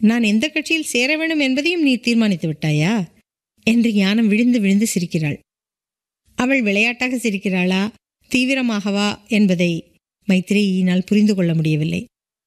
நான் எந்த கட்சியில் சேர வேண்டும் என்பதையும் நீ தீர்மானித்து விட்டாயா என்று ஞானம் விழுந்து விழுந்து சிரிக்கிறாள் அவள் விளையாட்டாக சிரிக்கிறாளா தீவிரமாகவா என்பதை மைத்ரேயினால் புரிந்து கொள்ள முடியவில்லை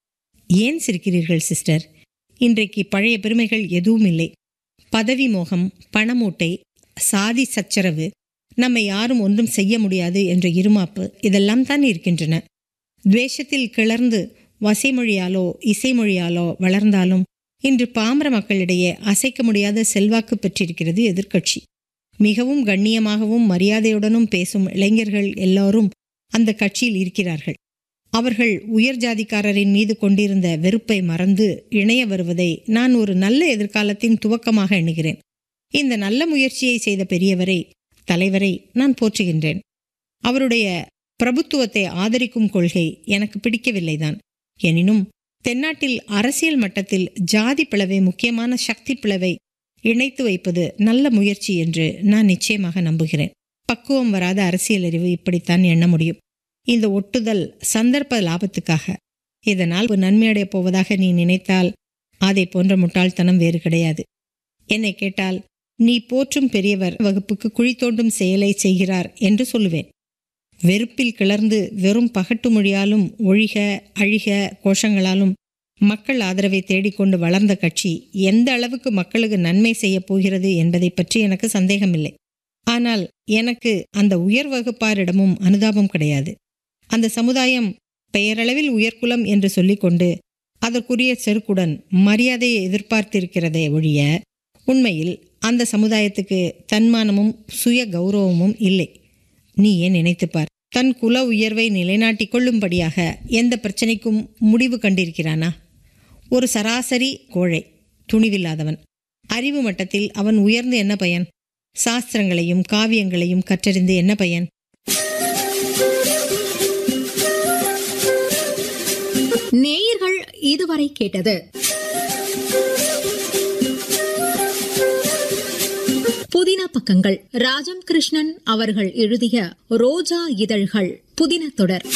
ஏன் சிரிக்கிறீர்கள் சிஸ்டர் இன்றைக்கு பழைய பெருமைகள் எதுவும் இல்லை பதவி மோகம் பணமூட்டை சாதி சச்சரவு நம்மை யாரும் ஒன்றும் செய்ய முடியாது என்ற இருமாப்பு இதெல்லாம் தான் இருக்கின்றன துவேஷத்தில் கிளர்ந்து வசைமொழியாலோ இசைமொழியாலோ வளர்ந்தாலும் இன்று பாமர மக்களிடையே அசைக்க முடியாத செல்வாக்கு பெற்றிருக்கிறது எதிர்க்கட்சி மிகவும் கண்ணியமாகவும் மரியாதையுடனும் பேசும் இளைஞர்கள் எல்லோரும் அந்த கட்சியில் இருக்கிறார்கள் அவர்கள் உயர் ஜாதிக்காரரின் மீது கொண்டிருந்த வெறுப்பை மறந்து இணைய வருவதை நான் ஒரு நல்ல எதிர்காலத்தின் துவக்கமாக எண்ணுகிறேன் இந்த நல்ல முயற்சியை செய்த பெரியவரை தலைவரை நான் போற்றுகின்றேன் அவருடைய பிரபுத்துவத்தை ஆதரிக்கும் கொள்கை எனக்கு பிடிக்கவில்லைதான் எனினும் தென்னாட்டில் அரசியல் மட்டத்தில் ஜாதி பிளவை முக்கியமான சக்தி பிளவை இணைத்து வைப்பது நல்ல முயற்சி என்று நான் நிச்சயமாக நம்புகிறேன் பக்குவம் வராத அரசியல் அறிவு இப்படித்தான் எண்ண முடியும் இந்த ஒட்டுதல் சந்தர்ப்ப லாபத்துக்காக இதனால் ஒரு நன்மையடையப் போவதாக நீ நினைத்தால் அதை போன்ற முட்டாள்தனம் வேறு கிடையாது என்னை கேட்டால் நீ போற்றும் பெரியவர் வகுப்புக்கு குழி தோண்டும் செயலை செய்கிறார் என்று சொல்லுவேன் வெறுப்பில் கிளர்ந்து வெறும் பகட்டு மொழியாலும் ஒழிக அழிக கோஷங்களாலும் மக்கள் ஆதரவை தேடிக்கொண்டு வளர்ந்த கட்சி எந்த அளவுக்கு மக்களுக்கு நன்மை செய்யப் போகிறது என்பதை பற்றி எனக்கு சந்தேகமில்லை ஆனால் எனக்கு அந்த உயர் வகுப்பாரிடமும் அனுதாபம் கிடையாது அந்த சமுதாயம் பெயரளவில் உயர்குலம் என்று சொல்லிக்கொண்டு அதற்குரிய செருக்குடன் மரியாதையை எதிர்பார்த்திருக்கிறதே ஒழிய உண்மையில் அந்த சமுதாயத்துக்கு தன்மானமும் சுய கௌரவமும் இல்லை நீ ஏன் நினைத்துப்பார் தன் குல உயர்வை நிலைநாட்டிக் கொள்ளும்படியாக எந்த பிரச்சனைக்கும் முடிவு கண்டிருக்கிறானா ஒரு சராசரி கோழை துணிவில்லாதவன் அறிவு மட்டத்தில் அவன் உயர்ந்து என்ன பயன் சாஸ்திரங்களையும் காவியங்களையும் கற்றறிந்து என்ன பயன் நேயர்கள் இதுவரை கேட்டது புதின பக்கங்கள் ராஜம் கிருஷ்ணன் அவர்கள் எழுதிய ரோஜா இதழ்கள் புதின தொடர்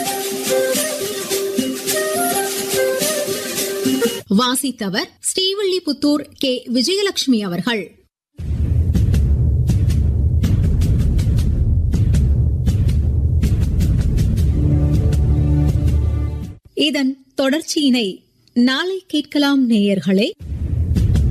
வாசித்தவர் ஸ்ரீவில்லிபுத்தூர் கே விஜயலட்சுமி அவர்கள் இதன் தொடர்ச்சியினை நாளை கேட்கலாம் நேயர்களே